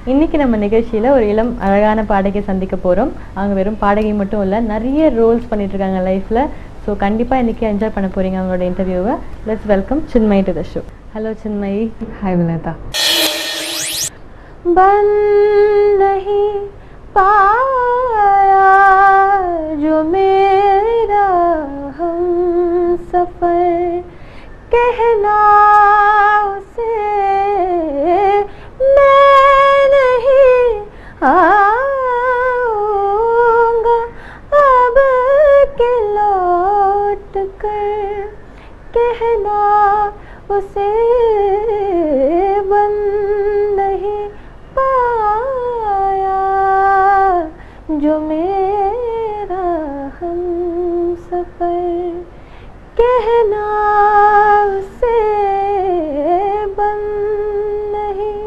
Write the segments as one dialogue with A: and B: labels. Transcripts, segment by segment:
A: இன்னைக்கு நம்ம நிகழ்ச்சியில் ஒரு இளம் அழகான பாடகை சந்திக்க போகிறோம் அவங்க வெறும் பாடகை மட்டும் இல்லை நிறைய ரோல்ஸ் பண்ணிட்டு இருக்காங்க லைஃப்பில் ஸோ கண்டிப்பாக இன்னைக்கு என்ஜாய் பண்ண போறீங்க அவங்களோட இன்டர்வியூவை let's welcome Chinmayi to the show hello Chinmayi
B: हाय विनेता
A: बन नहीं पाया जो मेरा हम सफर कहना उसे मैं नहीं आऊंगा अब के लौट कर कहना उसे बन नहीं पाया जो मेरा हम सफर कहना उसे बन नहीं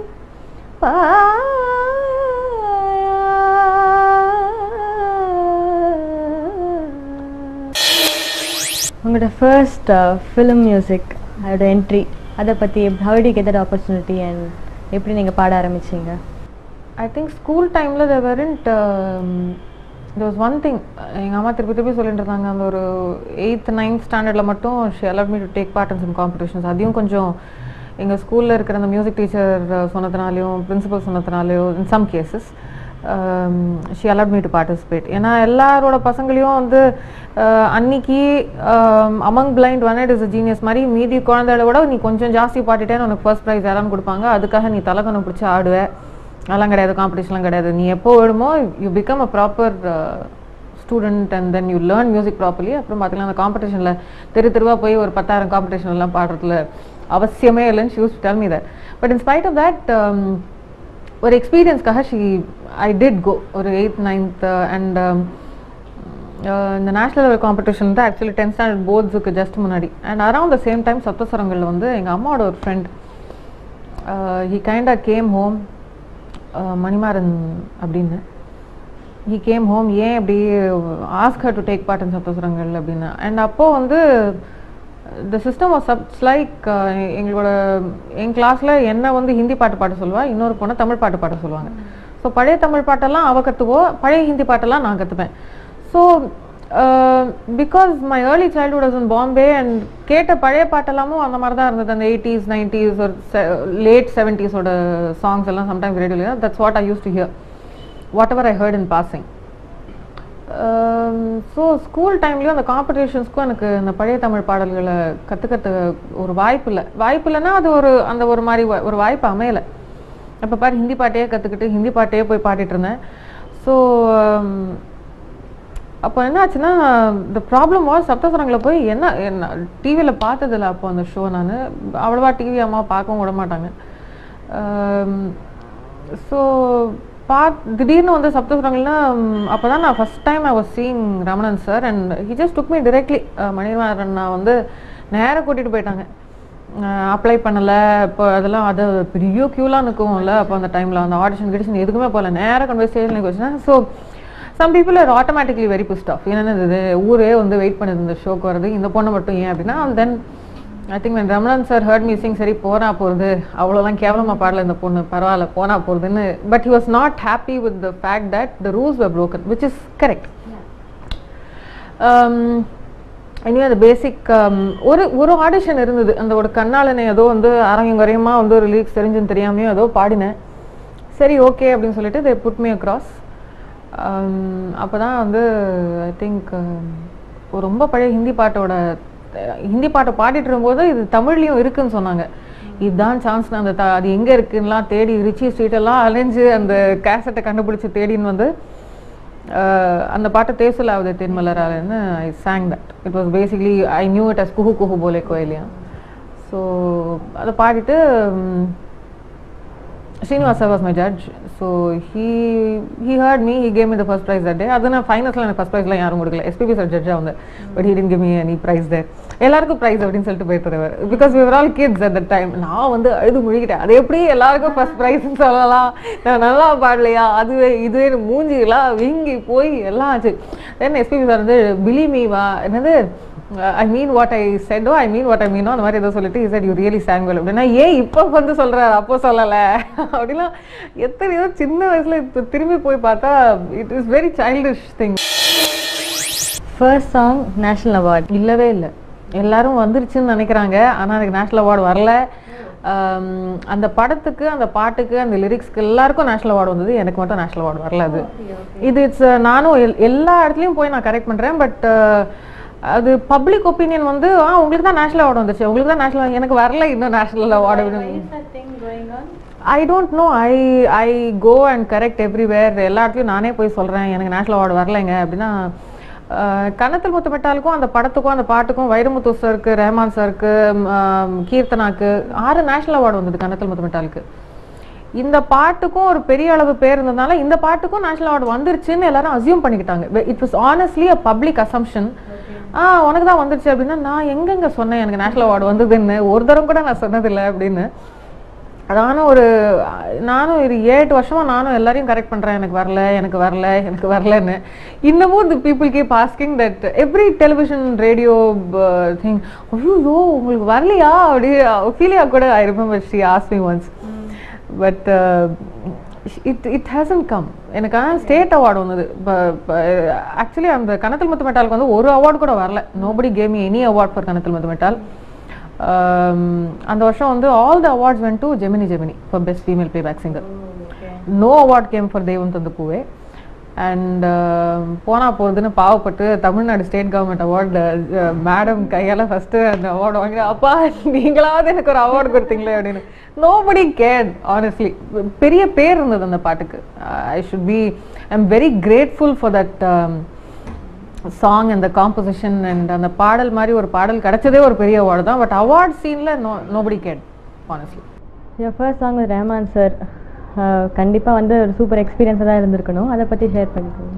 A: पाया உங்களோட ஃபர்ஸ்ட் ஃபிலிம் மியூசிக் அதோட என்ட்ரி அதை பற்றி how did you get that opportunity and எப்படி நீங்கள் பாட ஆரம்பிச்சீங்க
B: ஐ திங்க் ஸ்கூல் டைமில் there weren't um, there was one thing எங்கள் அம்மா திருப்பி திருப்பி சொல்லிட்டு இருந்தாங்க அந்த ஒரு எயித் நைன்த் ஸ்டாண்டர்டில் மட்டும் she allowed me to take part in some competitions அதையும் கொஞ்சம் எங்கள் ஸ்கூலில் இருக்கிற அந்த மியூசிக் டீச்சர் சொன்னதுனாலையும் பிரின்சிபல் சொன்னதுனாலையும் in some cases she allowed me to participate ஏன்னா எல்லாரோட பசங்களையும் வந்து அஹ், அன்னைக்கு among blind one it is genius மாதிரி மீதி குழந்தைகளை விட நீ கொஞ்சம் ஜாஸ்தி பாடிட்டேன்னு உனக்கு ஃபர்ஸ்ட் ப்ரைஸ் யாரான்னு கொடுப்பாங்க அதுக்காக நீ தலக்கணம் பிடிச்சி ஆடுவ அதெல்லாம் கிடையாது காம்படிஷன்லாம் கிடையாது நீ எப்போ விடுமோ you become a proper student and then you learn music properly அப்புறம் பார்த்தீங்கன்னா அந்த காம்படிஷனில் தெரு தெருவா போய் ஒரு பத்தாயிரம் காம்படிஷன் எல்லாம் பாடுறதுல அவசியமே இல்லைன்னு she's tell me that but in spite of that ஒரு எக்ஸ்பீரியன்ஸ்க்காக ஷி ஐ டிட் கோ ஒரு எயித் நைன்த் அண்ட் இந்த நேஷனல் லெவல் காம்படிஷன் தான் ஆக்சுவலி டென்த் ஸ்டாண்டர்ட் போர்ட்ஸுக்கு ஜஸ்ட் முன்னாடி and around the same time சப்தஸ்வரங்களில் வந்து எங்கள் அம்மாவோட ஒரு friend he kind came home Manimaran அப்படின்னு ஹி கேம் ஹோம் ஏன் இப்படி ask her to take part in Sapthaswarangal அப்படின்னு அண்ட் அப்போது வந்து the system was subs like எங்களோட என் கிளாஸில் என்ன வந்து ஹிந்தி பாட்டு பாட சொல்லுவா இன்னொரு பொண்ணை தமிழ் பாட்டு பாட சொல்லுவாங்க ஸோ பழைய தமிழ் பாட்டெல்லாம் அவள் கற்றுக்குவோம் பழைய ஹிந்தி பாட்டெல்லாம் நான் கற்றுப்பேன் so because my early childhood was in Bombay and கேட்ட பழைய பாட்டெல்லாமும் அந்த மாதிரி தான் இருந்தது அந்த எயிட்டிஸ் நைன்டிஸ் ஒரு லேட் செவன்ட்டீஸோட சாங்ஸ் எல்லாம் சம்டைம்ஸ் ரேடியோல that's what I use to hear whatever I heard in passing so school டைம்லேயும் அந்த காம்படிஷன்ஸ்க்கும் எனக்கு இந்த பழைய தமிழ் பாடல்களை கற்றுக்கிறது ஒரு வாய்ப்பு இல்லை வாய்ப்பு இல்லைன்னா அது ஒரு அந்த ஒரு மாதிரி வ- ஒரு வாய்ப்பு அமையலை அப்போ பாரு ஹிந்தி பாட்டையே கற்றுக்கிட்டு ஹிந்தி பாட்டையே போய் பாடிட்டு இருந்தேன் ஸோ அப்போ என்ன ஆச்சுன்னா இந்த ப்ராப்ளம் வாஸ் சப்தஸ்வரங்களை போய் என்ன என்ன டிவியில் பார்த்ததில்ல அப்போ அந்த ஷோ நான் அவ்வளோவா டிவி அம்மா பார்க்கவும் விட மாட்டாங்க ஸோ பாத் திடீர்னு வந்து சப்தஸ்வரங்கள்னா அப்போ தான் நான் first time I was sing Ramanan sir and he just took me directly Manivaran நான் வந்து நேராக கூட்டிகிட்டு போயிட்டாங்க அப்ளை பண்ணலை இப்போ அதெல்லாம் அது பெரிய க்யூலாம் நிற்கும்ல அப்போ அந்த டைமில் அந்த ஆடிஷன் கிடிஷன் எதுக்குமே போகல நேராக கொண்டு போய் ஸ்டேஷனுக்கு வச்சுனா so some people are automatically very pissed off என்னென்ன இது ஊரே வந்து வெயிட் பண்ணுது இந்த ஷோக்கு வரது இந்த பொண்ணை மட்டும் ஏன் அப்படின்னா then I think when Ramanan sir heard music சரி போனா போகிறது அவ்வளோலாம் கேவலமாக பாடல இந்த பொண்ணு பரவாயில்ல போனா போகிறதுன்னு but he was not happy with the fact that the rules were broken which is correct anyway அந்த பேசிக் ஒரு ஒரு ஆடிஷன் இருந்தது அந்த ஒரு கண்ணாளனை ஏதோ வந்து அரங்கம் குறையமா வந்து ஒரு லீக்ஸ் தெரிஞ்சுன்னு தெரியாமையோ ஏதோ பாடினேன் சரி ஓகே அப்படின்னு சொல்லிட்டு தே புட் மீ அக்ராஸ் அப்போ தான் வந்து ஐ திங்க் ஒரு ரொம்ப பழைய ஹிந்தி பாட்டோட அஹ், ஹிந்தி பாட்டை பாடிட்டு இருக்கும்போது இது தமிழ்லேயும் இருக்குன்னு சொன்னாங்க இதுதான் சான்ஸ் அந்த த- அது எங்கே இருக்குன்னுலாம் தேடி ரிச்சி ஸ்ட்ரீட்டெல்லாம் அலைஞ்சு அந்த கேசட்டை கண்டுபிடிச்சி தேடின்னு வந்து அஹ், அந்த பாட்டை தேசுலாவது தென்மலராலன்னு I sang that it was basically I knew it as Kuhu Kuhu Bole Koyaliya so அதை பாடிட்டு ம், Srinivasa was my judge. So he he heard me, he gave me the first prize that day. அது நான் ஃபைனல்ஸில் எனக்கு ஃபர்ஸ்ட் ப்ரைஸ்லாம் யாரும் கொடுக்கல எஸ்பிபி சார் ஜட்ஜாக வந்து but he didn't give me any prize there எல்லாருக்கும் ப்ரைஸ் அப்படின்னு சொல்லிட்டு போய் தருவார் because we were all kids at that time நான் வந்து அழுது முழுகிட்டேன் அது எப்படி எல்லாருக்கும் ஃபர்ஸ்ட் ப்ரைஸ்னு சொல்லலாம் நான் நல்லா பாடலையா அதுவே இதுவே மூஞ்சிலாம் வீங்கி போய் எல்லாம் ஆச்சு தென் எஸ்பிபி சார் வந்து பிலி மீ வா என்னது ஐ mean what I செட்டோ I mean what I மீனோ அந்த மாதிரி ஏதோ சொல்லிட்டு is you really sang well அப்படின்னா ஏன் இப்போ வந்து சொல்ற அப்போ சொல்லலை அப்படிலாம் எத்தனையோ சின்ன வயசுல இப்ப திரும்பி போய் பார்த்தா it is very childish thing
A: first song national award
B: இல்லவே இல்லை எல்லாரும் வந்துருச்சுன்னு நினைக்கிறாங்க ஆனால் அதுக்கு நேஷ்னல் அவார்டு வரல ஆம், அந்த படத்துக்கு அந்த பாட்டுக்கு அந்த லிரிக்ஸ்க்கு எல்லாருக்கும் நேஷ்னல் அவார்டு வந்தது எனக்கு மட்டும் நேஷ்னல் அவார்டு வரல அது இது இட்ஸ் நானும் எல்- எல்லா இடத்துலையும் போய் நான் கரெக்ட் பண்ணுறேன் பட் அது பப்ளிக் ஒப்பீனியன் வந்து ஆ உங்களுக்கு தான் நேஷ்னல் அவார்டு வந்துச்சு உங்களுக்கு தான் நேஷ்னல் எனக்கு வரல இன்னும் national award I don't know I I go and correct everywhere எல்லா இடத்துலையும் நானே போய் சொல்கிறேன் எனக்கு நேஷ்னல் அவார்டு வரலைங்க அப்படின்னா அஹ், கன்னத்தில் முத்தமிட்டாலுக்கும் அந்த படத்துக்கும் அந்த பாட்டுக்கும் வைரமுத்து சருக்கு ரஹ்மான் சருக்கு கீர்த்தனாக்கு ஆறு நேஷ்னல் அவார்டு வந்தது கன்னத்தில் முத்தமிட்டாலுக்கு இந்த பாட்டுக்கும் ஒரு பெரிய அளவு பேர் இருந்ததுனால இந்த பாட்டுக்கும் நேஷனல் அவார்டு வந்துருச்சுன்னு எல்லாரும் அசியூம் பண்ணிக்கிட்டாங்க it was honestly a public assumption ah உனக்கு தான் வந்துருச்சு அப்படின்னா நான் எங்கெங்க சொன்னேன் எனக்கு நேஷனல் அவார்டு வந்ததுன்னு ஒரு தரம் கூட நான் சொன்னதில்லை அப்படின்னு நானும் ஒரு நானும் ஒரு ஏழு வருஷமா நானும் எல்லாரையும் கரெக்ட் பண்றேன் எனக்கு வரல எனக்கு வரல எனக்கு வரலன்னு இன்னமும் the people keep asking that every television radio thing ஐயோ உங்களுக்கு வரலையா அப்படி ஃபீலியா கூட I remember she ask me once but it it hasn't come எனக்கு ஆனால் ஸ்டேட் அவார்டு வந்தது ஆக்சுவலி அந்த கணத்தில் முத்து மெட்டாலுக்கு வந்து ஒரு அவார்டு கூட வரல nobody came any award for Kannathil Muthamittal அந்த வருஷம் வந்து all the awards went to Gemini Gemini for best female playback singer no award came for Deivam Thandha Poove and போனா போகிறதுன்னு பாவப்பட்டு Tamil Nadu state government award madam கையால் ஃபஸ்ட்டு அந்த அவார்டு வாங்கி அப்பா நீங்களாவது எனக்கு ஒரு அவார்டு கொடுத்தீங்களே அப்படின்னு நோபடி கேர் ஆனஸ்ட்லி பெரிய பேர் இருந்தது அந்த பாட்டுக்கு I should be I am very grateful for that song அந்த காம்போசிஷன் அண்ட் அந்த பாடல் மாதிரி ஒரு பாடல் கிடைச்சதே ஒரு பெரிய அவார்டு தான் பட் அவார்ட் சீனில் no nobody cared honestly
A: your first song with Rahman sir கண்டிப்பாக வந்து ஒரு சூப்பர் எக்ஸ்பீரியன்ஸாக தான் இருந்திருக்கணும் அதை பற்றி ஷேர் பண்ணிக்கோங்க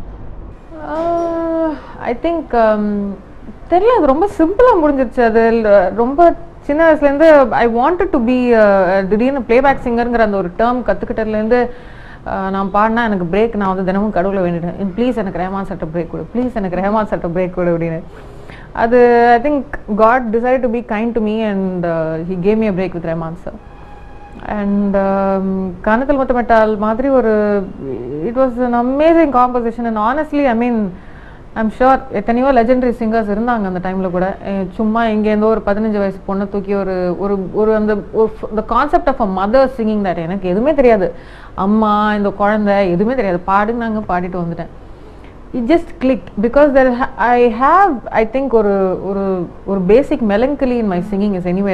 B: ஐ திங்க் தெரியல அது ரொம்ப சிம்பிளாக முடிஞ்சிருச்சு அது ல- ரொம்ப சின்ன வயசுலேருந்து ஐ வாண்டட் டு பி திடீர்னு பிளேபேக் சிங்கருங்கிற அந்த ஒரு டேர்ம் கற்றுக்கிட்டதுலேருந்து நான் பாடினா எனக்கு பிரேக் நான் வந்து தினமும் கடவுளை வேண்டிட்டேன் ப்ளீஸ் எனக்கு ரஹ்மான் சட்ட பிரேக் கொடு ப்ளீஸ் எனக்கு ரஹ்மான் சட்ட பிரேக் கொடு அப்படின்னு அது I think God decide to be kind to me and he came me a break with Rahman sir and Kannathil Muthamittal மாதிரி ஒரு it was an amazing composition and honestly I mean I'm sure எத்தனையோ legendary singers இருந்தாங்க அந்த டைமில் கூட அஹ் சும்மா இங்கேருந்தோ ஒரு பதினஞ்சு வயசு பொண்ணை தூக்கி ஒரு ஒரு ஒரு அந்த இந்த concept of a mother singing that எனக்கு எதுவுமே தெரியாது அம்மா இந்த குழந்தை எதுவுமே தெரியாது பாடுனாங்க பாடிட்டு வந்துட்டேன் it just click because there I have I think ஒரு ஒரு ஒரு basic melancholy in my singing is anyway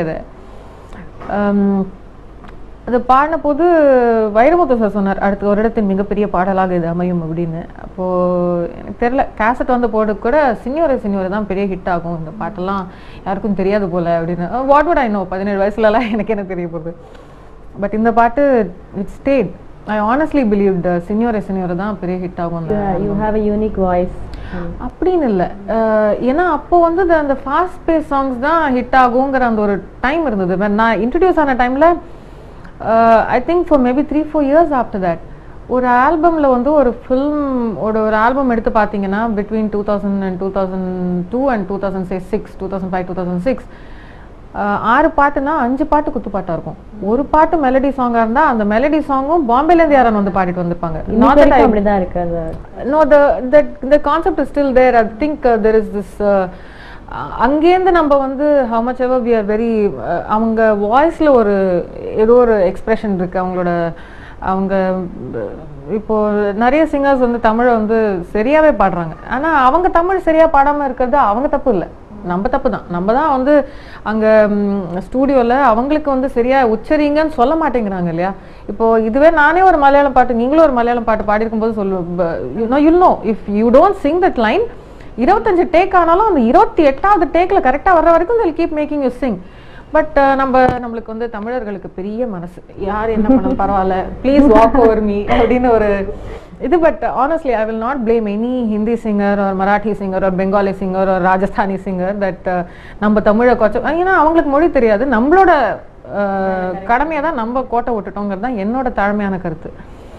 B: அது பாடின போது வைரமுத்து சார் சொன்னார் அடுத்த ஒரு இடத்தின் மிகப்பெரிய பாடலாக இது அமையும் அப்படின்னு அப்போது எனக்கு தெரியல கேசட் வந்து போட்டு கூட சினியோரை சினியோரை தான் பெரிய ஹிட் ஆகும் இந்த பாட்டெல்லாம் யாருக்கும் தெரியாது போல அப்படின்னு வாட் would ஐ நோ பதினேழு வயசுலலாம் எனக்கு என்ன தெரிய போகுது பட் இந்த பாட்டு it state I honestly believe சினியோரை சினியோரை தான் பெரிய ஹிட் ஆகும் அந்த
A: you have a unique voice
B: அப்படின்னு இல்லை ஏன்னா அப்போ வந்து இந்த- அந்த ஃபாஸ்ட் பேஸ் சாங்ஸ் தான் ஹிட் ஆகுங்கிற அந்த ஒரு டைம் இருந்தது When நான் இன்ட்ரடியூஸ் ஆன டைமில் I think for maybe three four years after that ஒரு ஆல்பமில் வந்து ஒரு ஃபில்ம் ஒரு ஒரு ஆல்பம் எடுத்து பார்த்தீங்கன்னா between two thousand and two thousand two and two thousand six two thousand five two thousand six ஆறு பாட்டுனா அஞ்சு பாட்டு குத்து பாட்டா இருக்கும் ஒரு பாட்டு மெலடி சாங்கா இருந்தா அந்த மெலடி சாங்கும் பாம்பேல இருந்து யாரும் வந்து பாடிட்டு வந்திருப்பாங்க Not that I-
A: அப்படிதான் இருக்கு அது
B: no the that the concept is still there i think uh, there is this uh, அ- அங்கேருந்து நம்ம வந்து how much ever we are very uh, அவங்க வாய்ஸ்ல ஒரு ஏதோ ஒரு எக்ஸ்பிரஷன் இருக்கு அவங்களோட அவங்க அஹ், இப்போ நிறைய சிங்கர்ஸ் வந்து தமிழை வந்து சரியாவே பாடுறாங்க ஆனா அவங்க தமிழ் சரியா பாடாம இருக்கிறது அவங்க தப்பு இல்லை நம்ம தப்பு தான் நம்ம தான் வந்து அங்க ஸ்டூடியோல அவங்களுக்கு வந்து சரியா உச்சரிங்கன்னு சொல்ல மாட்டேங்கிறாங்க இல்லையா இப்போ இதுவே நானே ஒரு மலையாளம் பாட்டு நீங்களும் ஒரு மலையாளம் பாட்டு பாடியிருக்கும் போது சொல்லு you know if you don't sing that line இருபத்தஞ்சு டேக் ஆனாலும் அந்த இருபத்தி எட்டாவது டேக்ல கரெக்டா வர்ற வரைக்கும் they'll keep making you sing but நம்ம நம்மளுக்கு வந்து தமிழர்களுக்கு பெரிய மனசு யார் என்ன பண்ணாலும் பரவாயில்ல ப்ளீஸ் வாக் ஓவர் மீ அப்படின்னு ஒரு இது but honestly I will not blame any Hindi singer ஒரு மராட்டி சிங்கர் ஒரு பெங்காலி சிங்கர் ஒரு ராஜஸ்தானி சிங்கர் தட் நம்ம தமிழை கொச்ச ஏன்னா அவங்களுக்கு மொழி தெரியாது நம்மளோட கடமையை தான் நம்ம கோட்டை விட்டுட்டோங்கிறது தான் என்னோட தாழ்மையான கருத்து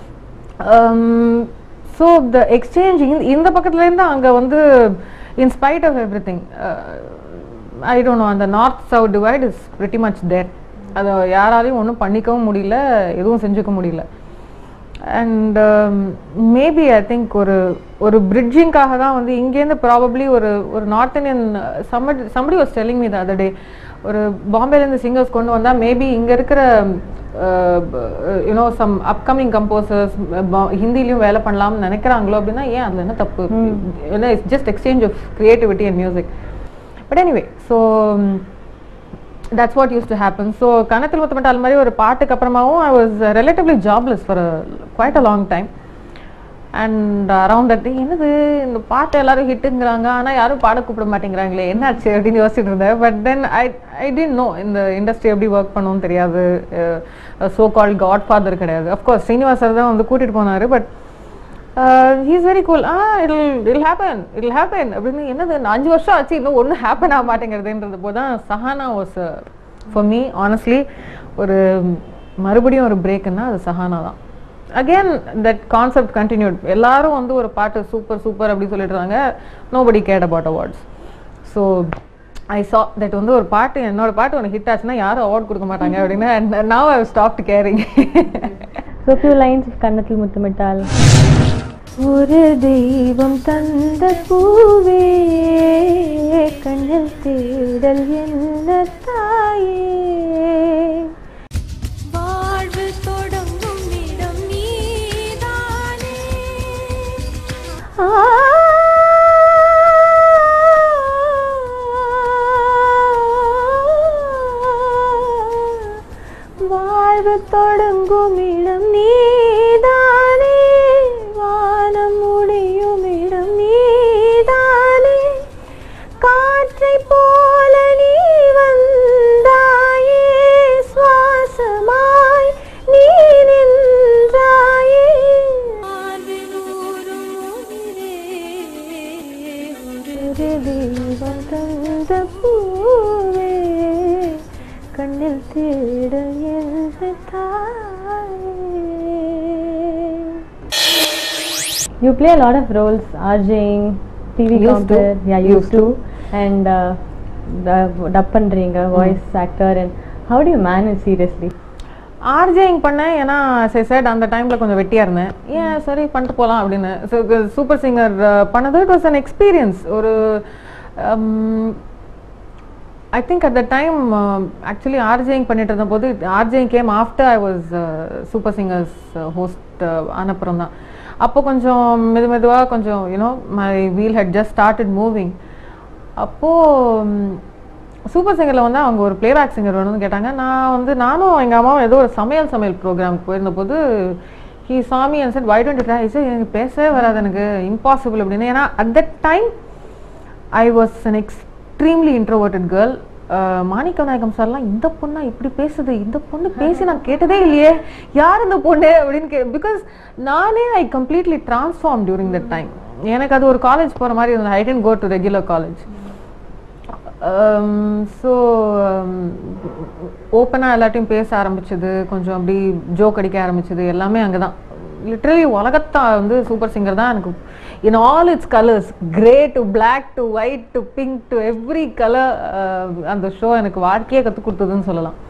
B: ஸோ த எக்ஸ்சேஞ்ச் இந்த பக்கத்துல இருந்து அங்க வந்து in spite of everything I don't know அந்த north south divide is pretty much there அதை யாராலையும் ஒன்றும் பண்ணிக்கவும் முடியல எதுவும் செஞ்சுக்க முடியல அண்ட் மேபி ஐ திங்க் ஒரு ஒரு பிரிட்ஜிங்காக தான் வந்து இங்கேருந்து ப்ராபப்ளி ஒரு ஒரு north Indian somebody somebody was telling me the other day ஒரு பாம்பேலேருந்து சிங்கர்ஸ் கொண்டு வந்தால் மேபி இங்கே இருக்கிற யூனோ சம் அப்கமிங் கம்போசர்ஸ் ஹிந்திலையும் வேலை பண்ணலாம்னு நினைக்கிறாங்களோ அப்படின்னா ஏன் அதில் என்ன தப்பு ஏன்னா it's just exchange of creativity and music but anyway so that's what use to happen so Kannathil Muthamittal அது மாதிரி ஒரு பாட்டுக்கு அப்புறமாவும் I was relatively jobless for quite a long time and around that என்னது இந்த பாட்டு எல்லாரும் ஹிட்டுங்கிறாங்க ஆனால் யாரும் பாட கூப்பிட மாட்டேங்கிறாங்களே என்னாச்சு அப்படின்னு யோசிச்சுட்டு இருந்தேன் but then I I don't know இந்த இண்டஸ்ட்ரி எப்படி ஒர்க் பண்ணணும்னு தெரியாது ஸோ கால் காட் ஃபாதர் கிடையாது அஃப்கோர்ஸ் ஸ்ரீனிவாசர் தான் வந்து கூட்டிகிட்டு போனார் but he's very cool ah it'll it'll happen it'll happen அப்படின்னு என்னது இந்த அஞ்சு வருஷம் ஆச்சு இன்னும் ஒன்றும் ஹேப்பன் ஆக மாட்டேங்கிறதுன்றது போது தான் Sahana was for me honestly ஒரு மறுபடியும் ஒரு பிரேக்குன்னா அது சஹானா தான் அகேன் தட் கான்செப்ட் கண்டினியூட் எல்லாரும் வந்து ஒரு பாட்டு சூப்பர் சூப்பர் அப்படி சொல்லிடுறாங்க nobody cared about awards so I saw that வந்து ஒரு பாட்டு என்னோட பாட்டு உனக்கு ஹிட் ஆச்சுன்னா யாரும் அவார்ட் கொடுக்க மாட்டாங்க அப்படின்னு now I stopped caring
A: so few lines Kannathil Muthamittal ஒரு தெய்வம் தந்த பூவே கண்ணில் தேடல் என்ன தாயே
C: வாழ்வு தொடங்கும் இடம் நீதானே
A: வாழ்வு தொடங்கும் இடம் நீதானே வானம் முடியும் இடம் நீதானே காற்றை போல நீ வந்தாயே சுவாசமாய் நீ நின்றாயே
C: வாழ்வினூரும் உயிரே ஒரு
A: ஒரு தெய்வம் தந்த பூவே கண்ணில் தேட எழுத தாயே You play a lot of roles, RJing, TV
B: Used to.
A: compare, yeah, used,
B: Used
A: to,
B: to.
A: and uh, the dub பண்றீங்க voice actor, and how do you manage seriously?
B: RJing பண்ணேன் ஏன்னா செட் அந்த டைமில் கொஞ்சம் வெட்டியாக இருந்தேன் ஏன் சரி பண்ணிட்டு போகலாம் அப்படின்னு ஸோ சூப்பர் சிங்கர் பண்ணது இட் வாஸ் அன் எக்ஸ்பீரியன்ஸ் ஒரு I think at the time actually RJing பண்ணிட்டு இருந்தபோது RJing came after I was super singers host ஆனப்புறம் தான் அப்போ கொஞ்சம் மெது மெதுவாக கொஞ்சம் you know my wheel had just started moving அப்போது சூப்பர் சிங்கரில் வந்து அவங்க ஒரு பிளேபேக் சிங்கர் வேணும்னு கேட்டாங்க நான் வந்து நானும் எங்கள் அம்மாவும் ஏதோ ஒரு சமையல் சமையல் ப்ரோக்ராமுக்கு போயிருந்தபோது he saw me and said why twenty try sir எனக்கு பேசவே வராது எனக்கு இம்பாசிபிள் அப்படின்னு ஏன்னா at that time I was an extremely introverted girl Manikka Nayagam சார்லாம் இந்த பொண்ணா இப்படி பேசுது இந்த பொண்ணு பேசி நான் கேட்டதே இல்லையே யார் இந்த பொண்ணு அப்படின்னு கே பிகாஸ் நானே I completely transform during that time எனக்கு அது ஒரு காலேஜ் போகிற மாதிரி இருந்தது I didn't go to regular college so ஓப்பனாக எல்லாத்தையும் பேச ஆரம்பிச்சது கொஞ்சம் அப்படி ஜோக் அடிக்க ஆரம்பிச்சது எல்லாமே அங்கே தான் லிட்ரலி உலகத்தா வந்து சூப்பர் சிங்கர் தான் எனக்கு in all its colours grey to black to white to pink to every colour அந்த ஷோ எனக்கு வாழ்க்கையே கற்றுக் கொடுத்ததுன்னு சொல்லலாம்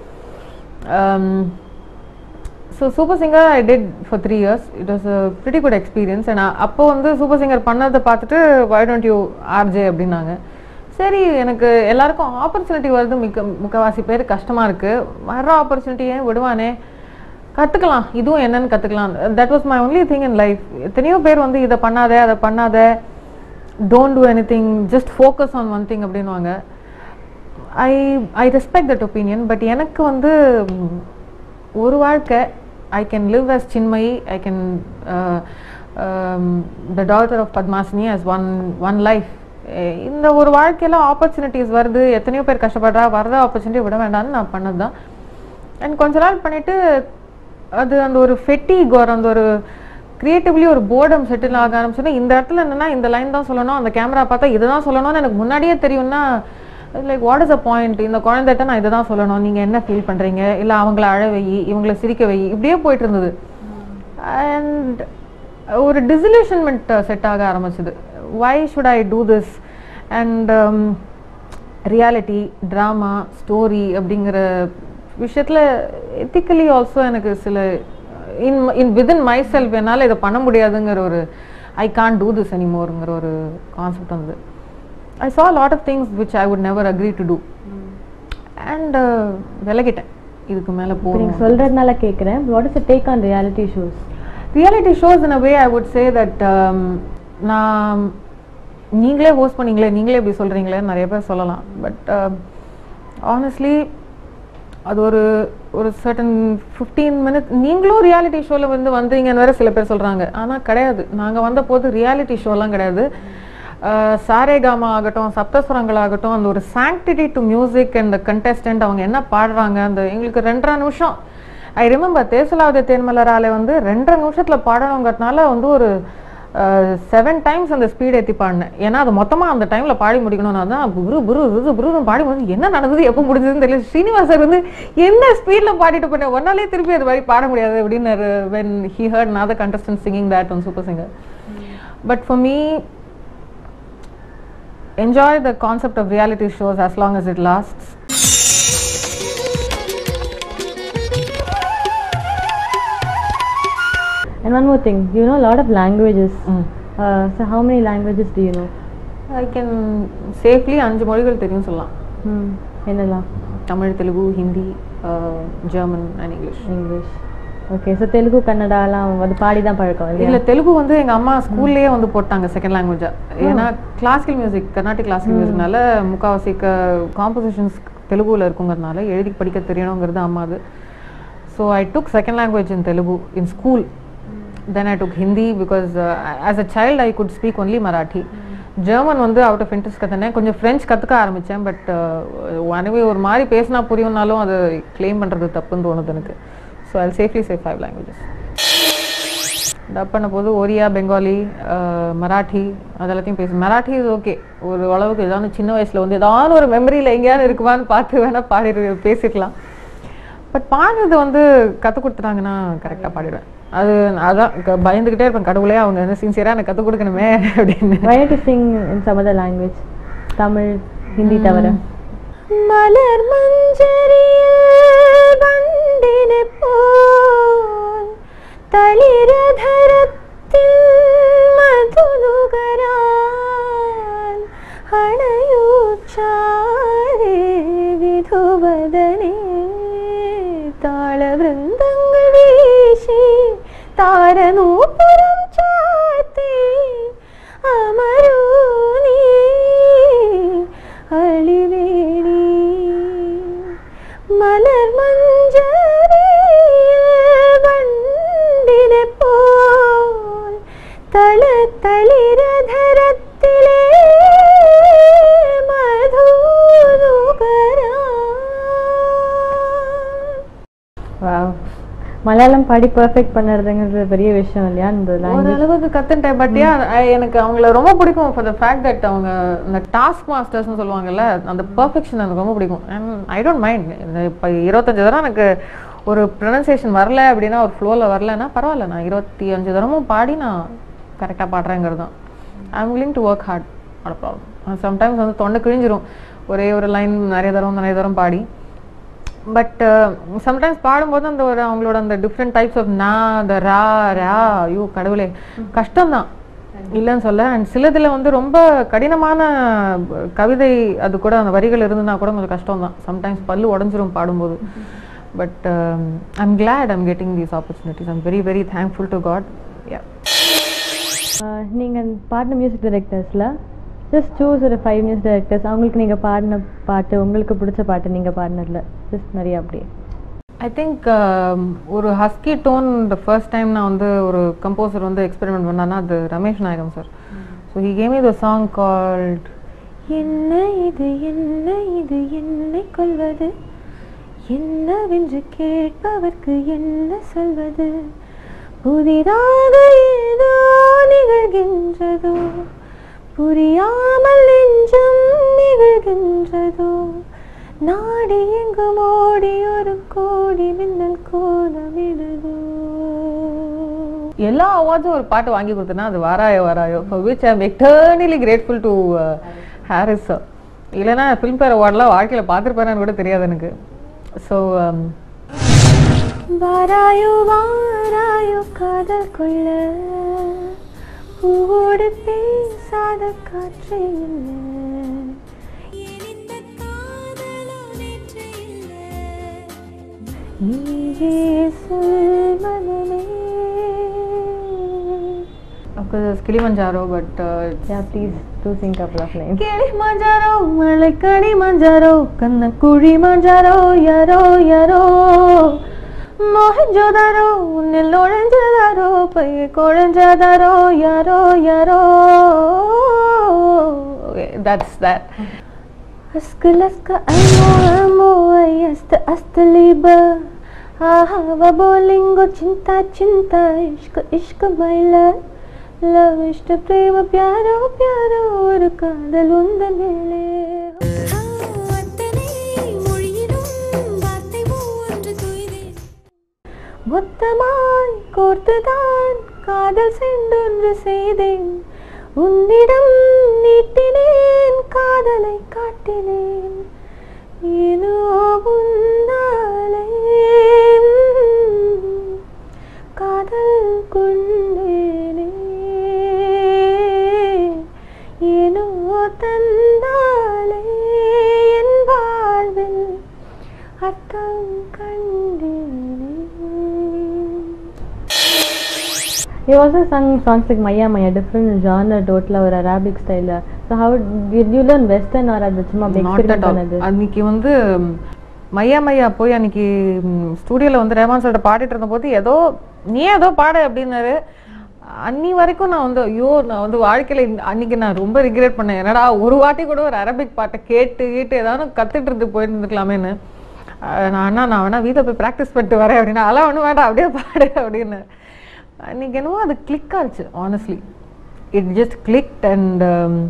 B: so super singer I did for three years it was a pretty good experience and அப்போ வந்து சூப்பர் சிங்கர் பண்ணதை பார்த்துட்டு வை டோன்ட் யூ ஆர்ஜே அப்படின்னாங்க சரி எனக்கு எல்லாருக்கும் ஆப்பர்ச்சுனிட்டி வருது மிக்க முக்கவாசி பேர் கஷ்டமாக இருக்குது வர்ற ஆப்பர்ச்சுனிட்டியே விடுவானே கற்றுக்கலாம் இதுவும் என்னன்னு கற்றுக்கலாம் that was my only thing in life எத்தனையோ பேர் வந்து இதை பண்ணாத அதை பண்ணாத don't do anything just focus on one thing அப்படின்வாங்க I I respect that opinion but எனக்கு வந்து ம், ஒரு வாழ்க்கை I can live as Chinmayi I can the daughter of Padmasini as one one life இந்த ஒரு வாழ்க்கையில ஆப்பர்ச்சுனிட்டிஸ் வருது எத்தனையோ பேர் கஷ்டப்படுறா வர்ற ஆப்பர்ச்சுனிட்டி விட வேண்டாம்னு நான் பண்ணது தான் அண்ட் கொஞ்ச நாள் பண்ணிட்டு அது அந்த ஒரு ஃபெட்டிக் ஒரு அந்த ஒரு கிரியேட்டிவ்லி ஒரு போர்டம் செட்டில் ஆக ஆரம்பிச்சுன்னா இந்த இடத்துல என்னன்னா இந்த லைன் தான் சொல்லணும் அந்த கேமரா பார்த்தா இதுதான் சொல்லணும்னு எனக்கு முன்னாடியே தெரியும்னா like what is a point இந்த குழந்தைகிட்ட நான் இதை தான் சொல்லணும் நீங்கள் என்ன ஃபீல் பண்ணுறீங்க இல்லை அவங்கள அழ வை இவங்கள சிரிக்க வை இப்படியே போயிட்டு இருந்தது அண்ட் ஒரு டிசில்யூஷன்மெண்ட் செட் ஆக ஆரம்பிச்சது why should I do this and reality drama story அப்படிங்கிற விஷயத்தில் எத்திக்கலி ஆல்சோ எனக்கு சில in in within myself என்னால் இதை பண்ண முடியாதுங்கிற ஒரு ஐ கான் டூ திஸ் எனிமோருங்கிற ஒரு கான்செப்ட் வந்தது I saw lot of things which I would never agree to do and விலகிட்டேன் இதுக்கு மேலே
A: இப்போ
B: போகிறேன்
A: நீங்க சொல்றதுனால கேக்குறேன் what is take on reality shows
B: reality shows in a way I would say that நான் நீங்களே ஹோஸ்ட் பண்ணீங்களே நீங்களே இப்படி சொல்கிறீங்களே நிறைய பேர் சொல்லலாம் பட் ஆனஸ்ட்லி அது ஒரு ஒரு சர்டன் ஃபிஃப்டீன் மினிட் நீங்களும் ரியாலிட்டி ஷோவில் வந்து வந்தீங்கன்னு வேற சில பேர் சொல்கிறாங்க ஆனால் கிடையாது நாங்கள் வந்த போது ரியாலிட்டி ஷோலாம் கிடையாது சாரேகாமா ஆகட்டும் சப்தஸ்வரங்கள் ஆகட்டும் அந்த ஒரு sanctity to music and contestant அவங்க என்ன பாடுறாங்க அந்த எங்களுக்கு ரெண்டரை நிமிஷம் ஐ ரிமெம்பர் தேசலாவதி தேன்மலரால வந்து ரெண்டரை நிமிஷத்தில் பாடணுங்கிறதுனால வந்து ஒரு செவன் டைம்ஸ் அந்த ஸ்பீட் ஏற்றி பாடினேன் ஏன்னா அது மொத்தமாக அந்த டைமில் பாடி முடிக்கணும்னா தான் புரு புரு புரு புரு பாடி முடிஞ்சு என்ன நடந்தது எப்போ முடிஞ்சதுன்னு தெரியல ஸ்ரீனிவாசர் வந்து என்ன ஸ்பீடில் பாடிட்டு பண்ணேன் ஒன்னாலே திருப்பி அது மாதிரி பாட முடியாது அப்படின்னு வென் ஹி ஹர்ட் நான் the contestant singing that one super singer but for me enjoy the concept of reality shows as long as it lasts.
A: And one more thing, you know a lot of languages.
B: Mm.
A: Uh, so how many languages do you know?
B: I can safely அஞ்சு மொழிகள் தெரியும் சொல்லலாம்
A: Hmm. என்னலாம்
B: Tamil Telugu Hindi German and English
A: English okay so Telugu கன்னடாலாம் அது பாடி தான் பழக்கம் இல்லையா
B: இல்ல தெலுங்கு வந்து எங்க அம்மா ஸ்கூல்லயே வந்து போட்டாங்க செகண்ட் லாங்குவேஜா ஏன்னா கிளாசிக்கல் மியூசிக் கர்நாடிக் கிளாசிக்கல் மியூசிக்னால முக்காவாசி காம்போசிஷன்ஸ் தெலுங்குல இருக்குங்கிறதுனால எழுதி படிக்க தெரியணுங்கிறது அம்மா அது so I took second language in Telugu in school then I took Hindi because as a child I could speak only Marathi German வந்து அவுட் ஆஃப் இன்ட்ரெஸ்ட் கற்றுனேன் கொஞ்சம் ஃப்ரெஞ்ச் கற்றுக்க ஆரம்பித்தேன் பட் ஒனவே ஒரு மாதிரி பேசினா புரியும்னாலும் அது க்ளைம் பண்ணுறது தப்புன்னு தோணுது எனக்கு so I safely say five languages dub பண்ண போது ஒரியா பெங்காலி அஹ், மராட்டி அது எல்லாத்தையும் பேசு மராட்டி இது ஓகே ஒரு அளவுக்கு ஏதாவது சின்ன வயசுல வந்து ஏதாவது ஒரு மெமரியில் எங்கேயாவது இருக்குமான்னு பார்த்து வேணா பாடி பேசிக்கலாம் பட் பாடுறது வந்து கற்றுக் கொடுத்துட்டாங்கன்னா கரெக்டாக பாடிடுவேன் அது அதான் க- பயந்துக்கிட்டே இருப்பேன் கடவுளே அவங்க வந்து சின்சியராக எனக்கு கற்றுக் கொடுக்கணுமே அப்படின்னு
A: Why don't you sing in some other language? Tamil Hindi தவிர
C: மலர் மஞ்சரியில் வண்டினை போல் தளிரதரத்தில் மதுனுகரால் அணையூச்சாரே விதுவதனே தாள விருந்தங்கள் வீசி தாரநூபுரம் சாத்தி அமரூனி அழிவேணி மலர் மஞ்சரில் வண்டினை போல் தள தளிரதரத்திலே மதுனுகரா
A: மலையாளம் பாடி பர்ஃபெக்ட் பண்ணுறதுங்கிறது பெரிய விஷயம் இல்லையா இந்த லாங்குவேஜ்
B: ஓரளவுக்கு கத்துட்டேன் பட் ஏன் எனக்கு அவங்கள ரொம்ப பிடிக்கும் ஃபார் த ஃபேக்ட் தட் அவங்க இந்த டாஸ்க் மாஸ்டர்ஸ்னு சொல்லுவாங்கல்ல அந்த பர்ஃபெக்ஷன் எனக்கு ரொம்ப பிடிக்கும் ஐ டோன்ட் மைண்ட் இப்போ இருபத்தஞ்சு தடவை எனக்கு ஒரு ப்ரொனன்சியேஷன் வரல அப்படின்னா ஒரு ஃப்ளோவில் வரலன்னா பரவாயில்ல நான் இருபத்தி அஞ்சு தடமும் பாடி நான் கரெக்டாக பாடுறேங்கிறது தான் I am willing to work hard அட ப்ராப்ளம் சம்டைம்ஸ் வந்து தொண்டை கிழிஞ்சிரும் ஒரே ஒரு லைன் நிறைய தரம் நிறைய தரம் பாடி பட் சம்டைம்ஸ் பாடும்போது அந்த ஒரு அவங்களோட அந்த டிஃப்ரெண்ட் டைப்ஸ் ஆஃப் நா அந்த ரா ரா ஐயோ கடவுளே கஷ்டம்தான் இல்லைன்னு சொல்ல அண்ட் சிலதுல வந்து ரொம்ப கடினமான அஹ், கவிதை அது கூட அந்த வரிகள் இருந்ததுன்னா கூட கொஞ்சம் கஷ்டம் தான் சம்டைம்ஸ் பல்லு உடஞ்சிரும் பாடும்போது but I'm glad I'm getting these opportunities I'm very very thankful to God yeah
A: நீங்கள் பாடின மியூசிக் டைரக்டர்ஸில் ஜஸ்ட் சூஸ் ஒரு ஃபைவ் மியூசிக் டைரக்டர்ஸ் அவங்களுக்கு நீங்கள் பாடின பாட்டு உங்களுக்கு பிடிச்ச பாட்டு நீங்கள் பாடினதில் ஜஸ்ட் நிறைய அப்படியே
B: ஐ திங்க் ஒரு husky tone the first time நான் வந்து ஒரு கம்போசர் வந்து எக்ஸ்பெரிமெண்ட் பண்ணான்னா அது Ramesh Nayagam sir so he came the song called
C: என்ன இது என்ன இது என்னை கொல்வது என்னவென்று கேட்பவர்க்கு என்ன சொல்வது புதிதாக ஏதோ நிகழ்கின்றதோ புரியாமல் நெஞ்சம் நிகழ்கின்றதோ நாடி எங்கும் ஓடி ஒரு கோடி மின்னல் கோலமிடுதோ
B: எல்லா அவார்ட்ஸும் ஒரு பாட்டு வாங்கி கொடுத்தனா அது வாராயோ வாராயோ for which I am eternally grateful to Harris sir இல்லைன்னா ஃபிலிம் ஃபேர் அவார்ட்லாம் வாழ்க்கையில் பார்த்துருப்பேன்னு கூட தெரியாது எனக்கு ஸோ
C: வாராயோ வாராயோ காதல் கொள்ள பூவோடு பேசாத காற்றே இல்லை நீயே சொல் மனமே
B: of course Kilimanjaro but
A: yeah please do sing couple of lines
C: கிளி மஞ்சாரோ மலைக்கடி மஞ்சாரோ கண்ணக்குழி மஞ்சாரோ யாரோ யாரோ மொஹஞ்சதாரோ உன்னில் நுழைஞ்சதாரோ பைய குழஞ்சதாரோ யாரோ யாரோ
B: தட்ஸ் தட்
C: அஸ்கு லஸ்க அமோ அமோ அஸ்த அஸ்தலீப ஆஹாவ போலிங்கோ ಚಿಂತಾ ಚಿಂತಾ ಇಷ್ಕ ಇಷ್ಕ ಮೈಲ ಲವ್ ಇಷ್ಟ ಪ್ರೇಮ ಪ್ಯಾರೋ ಪ್ಯಾರೋ ஒரு காதல் உந்த மேலே மொத்தமாய் கோர்த்துதான் காதல் சென்றொன்று செய்தேன் உன்னிடம் நீட்டினேன் காதலை காட்டினேன் ஏனோ உன்னாலே காதல் கொண்டேனே ஏனோ தந்தாலே என் வாழ்வில் அர்த்தம் கண்டேனே
A: You also sung songs like Maya Maya, different genre டோட்டலாக ஒரு அரபிக் ஸ்டைலில் so how did you learn western or அது சும்மா அப்படி
B: நாட்
A: எக்ஸ்பெரிமெண்ட்
B: அட் ஆல்
A: பண்ணது
B: அன்னைக்கு வந்து ம், மையா மையா போய் அன்னைக்கு ஸ்டூடியோவில் வந்து ரேமான் சார்ட்ட பாடிட்டு இருந்தபோது ஏதோ நீ ஏதோ பாடு அப்படின்னாரு அன்னி வரைக்கும் நான் வந்து ஐயோ நான் வந்து வாழ்க்கையில இந்த- அன்னைக்கு நான் ரொம்ப ரிக்ரெட் பண்ணேன் என்னடா ஒரு வாட்டி கூட ஒரு அரபிக் பாட்டை கேட்டு கேட்டு ஏதாவது கத்துட்டு இருந்து போயிருந்துக்கலாமேன்னு அஹ் நான் அண்ணா நான் வேணா வீட்டில் போய் ப்ராக்டிஸ் பண்ணிட்டு வரேன் அப்படின்னா அதெல்லாம் ஒன்றும் வேண்டாம் அப்படியே பாடு அப்படின்னு அன்னைக்கு என்னவோ அது கிளிக் ஆச்சு honestly it just clicked and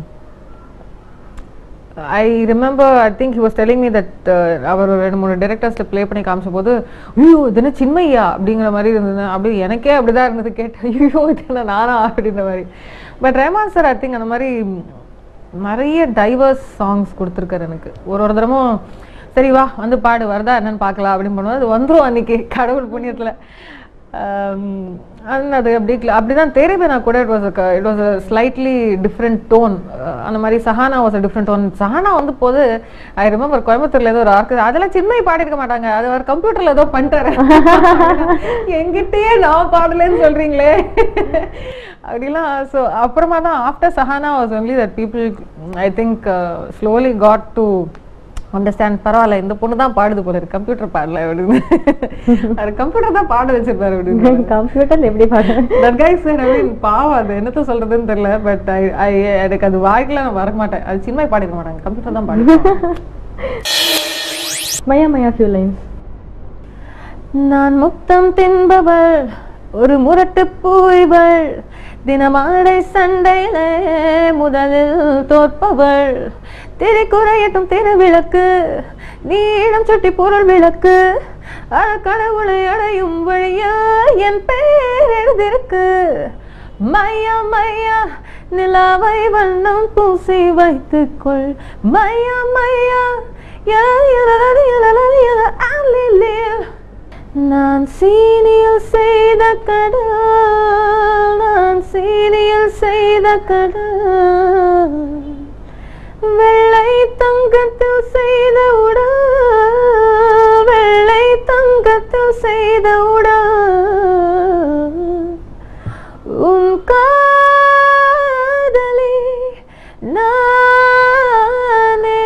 B: I remember I think he was telling me that அவர் ஒரு ரெண்டு மூணு டேரக்டர்ஸில் ப்ளே பண்ணி காமிச்ச போது ஐயோ இது என்ன சின்மையா அப்படிங்கிற மாதிரி இருந்தது அப்படி எனக்கே அப்படிதான் இருந்தது கேட்டேன் ஐயோ இது என்ன நானா அப்படின்ற மாதிரி but Rahman sir I think அந்த மாதிரி நிறைய டைவர்ஸ் சாங்ஸ் கொடுத்துருக்காரு எனக்கு ஒரு ஒரு தரமும் சரி வா வந்து பாடு வருதா என்னன்னு பார்க்கலாம் அப்படின்னு பண்ணுவோம் அது வந்துரும் அன்னைக்கு கடவுள் புண்ணியத்தில் அது அப்படி அப்படிதான் தெரியுது நான் கூட it was it was slightly different tone அந்த மாதிரி Sahana was different tone Sahana வந்து போது ஐ ரிமெம்பர் கோயம்புத்தூர்ல ஏதோ ஒரு ஆர்க்கு அதெல்லாம் சின்மை பாடிருக்க மாட்டாங்க அது ஒரு கம்ப்யூட்டர்ல ஏதோ பண்ணிட்டாரு என்கிட்டயே நான் பாடலன்னு சொல்றீங்களே அப்படிலாம் ஸோ அப்புறமா தான் after Sahana was only that people I think slowly got to understand பரவாயில்ல இந்த பொண்ணு தான் பாடுது போல இருக்கு கம்ப்யூட்டர் பாடல அப்படின்னு அது கம்ப்யூட்டர் தான் பாட வச்சிருப்பாரு அப்படின்னு
A: கம்ப்யூட்டர் எப்படி பாடு
B: தட் கை சார் ஐ மீன் பாவம் அது என்னத்த சொல்றதுன்னு தெரியல பட் ஐ ஐ எனக்கு அது வாழ்க்கையில நான் மறக்க மாட்டேன் அது சின்ன பாடிக்க மாட்டாங்க கம்ப்யூட்டர் தான் பாடுவாங்க
A: மயா மயா ஃபியூ லைன்ஸ்
C: நான் முத்தம் தின்பவள் ஒரு முரட்டு பூய்வள் தினமாடை சண்டையில முதலில் தோற்பவள் திரை குறையட்டும் திருவிளக்கு நீளம் சுட்டி பொருள் விளக்கு அழ கடவுளை அடையும் வழியா என் பேர் எழுதிருக்கு மையா மையா நிலாவை வண்ணம் பூசி வைத்துக்கொள் மையா மையா யா, யலலலி, யலலலி, யல, ஆலிலில். நான் சீனியில் செய்த கடல் நான் சீனியில் செய்த கடல் வெள்ளை தங்கத்தில் செய்த உடல் வெள்ளை தங்கத்தில் செய்த உடல் உன் காதலி நானே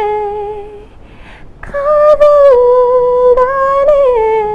C: காதல் தானே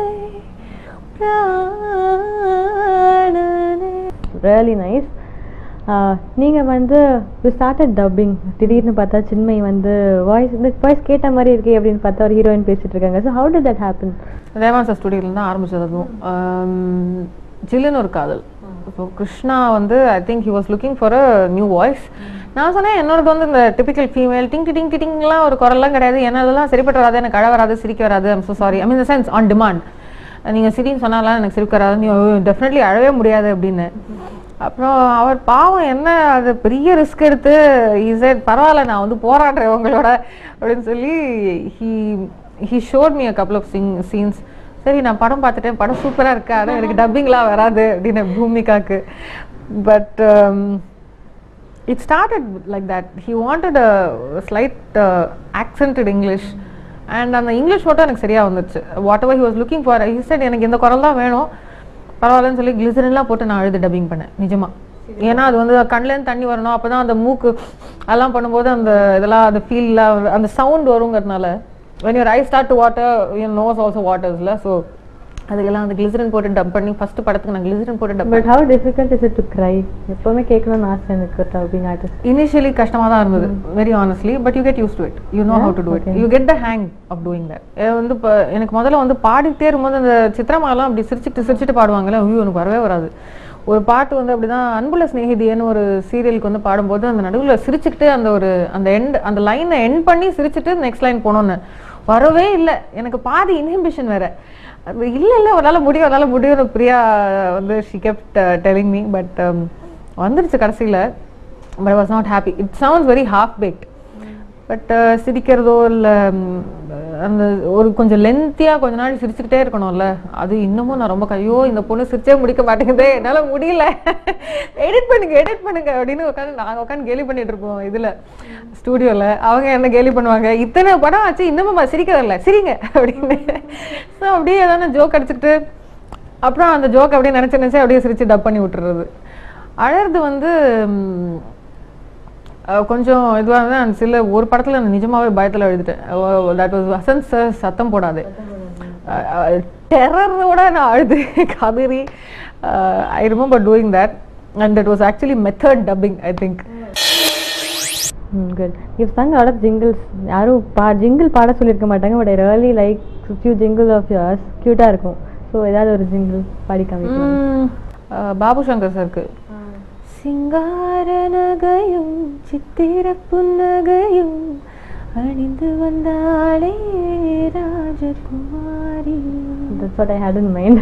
C: பிராணனே
A: ரியலி நைஸ் நீங்கள் வந்து யூ ஸ்டார்டட் டப்பிங் திடீர்னு பார்த்தா சின்மை வந்து வாய்ஸ் இந்த வாய்ஸ் கேட்ட மாதிரி இருக்கே அப்படின்னு பார்த்தா ஒரு ஹீரோயின் பேசிட்டு இருக்காங்க so how did that happen
B: Rahman sir ஸ்டுடியோல தான் ஆரம்பிச்சது அதுவும் ஆம், ஜில்லுன்னு ஒரு காதல் ஸோ கிருஷ்ணா வந்து I think he was looking for a new voice நான் சொன்னேன் என்னோடது வந்து இந்த டிபிக்கல் ஃபீமேல் டிங் டிங் டிங்லாம் ஒரு குரல்லாம் கிடையாது என்ன அதெல்லாம் சரிப்பட்டு வராது எனக்கு அழ வராது சிரிக்க வராது I'm so sorry I mean sense on demand நீங்கள் சிரின்னு சொன்னாலாம் எனக்கு சிரிப்பு வராது நீ டெஃபினெட்லி அழவே முடியாது அப்படின்னு அப்புறம் அவர் பாவம் என்ன அது பெரிய ரிஸ்க் எடுத்து இசட் பரவாயில்ல நான் வந்து போராடுறேன் உங்களோட அப்படின்னு சொல்லி he he showed me a couple of Singh scenes சரி நான் படம் பார்த்துட்டேன் படம் சூப்பராக இருக்கு ஆனால் எனக்கு டப்பிங்லாம் வராது அப்படின்னு பூமிகாக்கு but it started like that he wanted a slight uh, accented english and அந்த இங்கிலீஷ் மட்டும் எனக்கு சரியா வந்துச்சு whatever he was looking for he said எனக்கு இந்த குரல் தான் வேணும் பரவாயில்லன்னு சொல்லி கிளிசரின்லாம் போட்டு நான் அழுது டப்பிங் பண்ணேன் நிஜமா ஏன்னா அது வந்து கண்ணுலேருந்து தண்ணி வரணும் அப்பதான் அந்த மூக்கு அதெல்லாம் பண்ணும்போது அந்த இதெல்லாம் அந்த ஃபீல்லாம் அந்த சவுண்ட் வருங்கிறதுனால when your eyes start to water your nose also waters so அதுக்கெல்லாம் அந்த கிளிசரின் போட்டு டப் பண்ணி ஃபர்ஸ்ட் படத்துக்கு நான் கிளிசரின் போட்டு dub
A: but how difficult is it to cry எப்பவுமே கேட்கணும்னு ஆசை எனக்கு டப்பிங் ஆர்டிஸ்ட்
B: இனிஷியலி கஷ்டமா தான் இருந்தது very honestly but you get used to it you know how to do it you get the hang of doing that வந்து இப்போ எனக்கு முதல்ல வந்து பாடிட்டே இருக்கும்போது அந்த சித்திரமாலாம் அப்படி சிரிச்சுட்டு சிரிச்சுட்டு பாடுவாங்கல்ல ஐயோ எனக்கு வரவே வராது ஒரு பாட்டு வந்து அப்படிதான் அன்புல சிநேகிதியன்னு ஒரு சீரியலுக்கு வந்து பாடும்போது அந்த நடுவில் சிரிச்சுக்கிட்டு அந்த ஒரு அந்த எண்ட் அந்த லைனை எண்ட் பண்ணி சிரிச்சுட்டு நெக்ஸ்ட் லைன் போனோன்னு வரவே இல்லை எனக்கு பாதி இன்ஹிபிஷன் வேற அது இல்லை இல்லை உன்னால முடியும் உன்னால முடியும் பிரியா வந்து she kept telling me but வந்துருச்சு கடைசியில் but was not happy it sounds very half baked but சிரிக்கிறதோ இல்லை அந்த ஒரு கொஞ்சம் லென்த்தியாக கொஞ்ச நாள் சிரிச்சுக்கிட்டே இருக்கணும்ல அது இன்னமும் நான் ரொம்ப ஐயோ இந்த பொண்ணு சிரிச்சே முடிக்க மாட்டேங்குதே என்னால் முடியல எடிட் பண்ணுங்க எடிட் பண்ணுங்க அப்படின்னு உட்காந்து நாங்கள் உட்காந்து கேலி பண்ணிட்டு இருப்போம் இதில் ஸ்டூடியோவில் அவங்க என்ன கேலி பண்ணுவாங்க இத்தனை படம் ஆச்சு இன்னமும் சிரிக்கிறதில்ல சிரிங்க அப்படின்னு ஸோ அப்படியே ஏதாவது ஜோக் அடிச்சுக்கிட்டு அப்புறம் அந்த ஜோக் அப்படியே நினச்சி நினச்சி அப்படியே சிரிச்சு டப் பண்ணி விட்டுறது அழறது வந்து ம், அஹ் கொஞ்சம் இதுவாக இருந்தால் அந்த சில ஒரு படத்தில் நான் நிஜமாவே பயத்தில் எழுதிட்டேன் தட் வாஸ் வசந்த் சார் சத்தம் போடாது டெரரோட நான் அழுது கதறி I remember doing that and that was actually method dubbing I think
A: good you sung lot of jingles யாரும் பா ஜிங்கிள் பாட சொல்லியிருக்க மாட்டாங்க but I really like few jingle of yours க்யூட்டாக இருக்கும் ஸோ ஏதாவது ஒரு ஜிங்கிள் பாடி காமிக்கலாம்
B: பாபு சங்கர் சாருக்கு
C: சிங்கார நகையும் சித்திர புன்னகையும் அணிந்து வந்தாளே ராஜகுமாரி
A: that's what I had in mind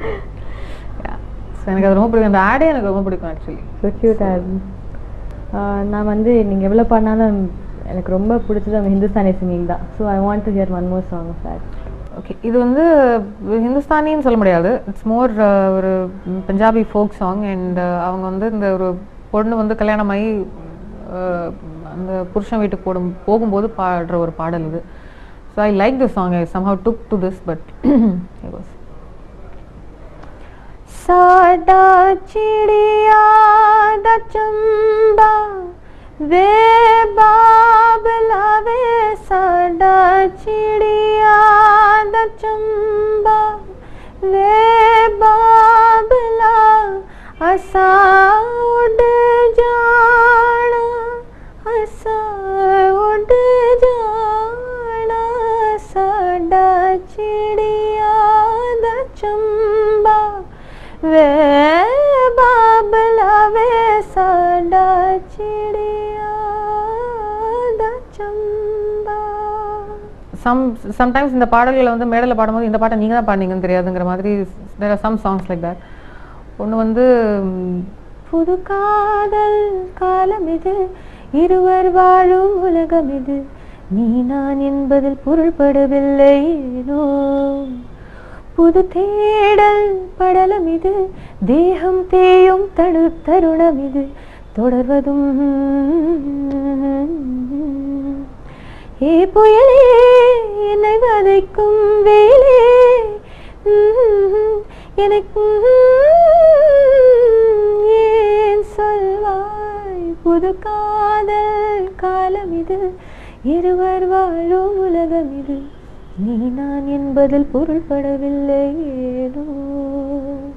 B: So, எனக்கு அது ரொம்ப பிடிக்கும் அந்த ஆடே எனக்கு ரொம்ப பிடிக்கும் ஆக்சுவலி
A: ஸோ க்யூட்டாக நான் வந்து நீங்கள் எவ்வளோ பாடினாலும் எனக்கு ரொம்ப பிடிச்சது அந்த ஹிந்துஸ்தானி சிங்கிங் தான் so I want to hear one more song of that
B: okay இது வந்து ஹிந்துஸ்தானின்னு சொல்ல முடியாது இட்ஸ் மோர் ஒரு பஞ்சாபி ஃபோக் சாங் அண்ட் அவங்க வந்து இந்த ஒரு பொண்ணு வந்து கல்யாணம் ஆகி அஹ், அந்த புருஷன் வீட்டுக்கு போடும் போகும்போது பாடுற ஒரு பாடல் இது so I like the song I somehow took to this but was
C: ਸਾਡਾ ਚਿੜੀਆ ਦਾ ਚੰਬਾ ਵੇ ਬਾਬਲਾ ਵੇ ਸਾਡਾ ਚਿੜੀਆ ਦਾ ਚੰਬਾ ਵੇ ਬਾਬਲਾ ਅਸਾਂ ਉੱਡ ਜਾਣਾ ਅਸਾਂ ਉੱਡ ਜਾਣਾ ਸਾਡਾ ਚਿੜੀਆ ਦਾ ਚੰਬਾ ਵੇ ਬਾਬਲਾ ਵੇ ਸਾਡਾ ਚਿੜੀਆ ਦਾ ਚੰਬਾ
B: சம் சம்டைம்ஸ் இந்த பாடல்களை வந்து மேடையில் பாடும்போது இந்த பாட்டை நீங்கள் தான் பாடினீங்கன்னு தெரியாதுங்கிற மாதிரி there are some songs like that ஒன்று வந்து ம்,
C: புது காதல் காலம் இது இருவர் வாழும் உலகம் இது நீ நான் என்பதில் பொருள்படவில்லை ஏனோ புது தேடல் படலம் இது தேகம் தேயும் தடு தருணம் இது தொடர்வதும் ஏ புயலே என்னை வதைக்கும் வேலே உம், எனக்கு ஏன் சொல்வாய் புது காதல் காலம் இது இருவர் வாழும் உலகம் இது நீ நான் என்பதில் பொருள்படவில்லை ஏனோ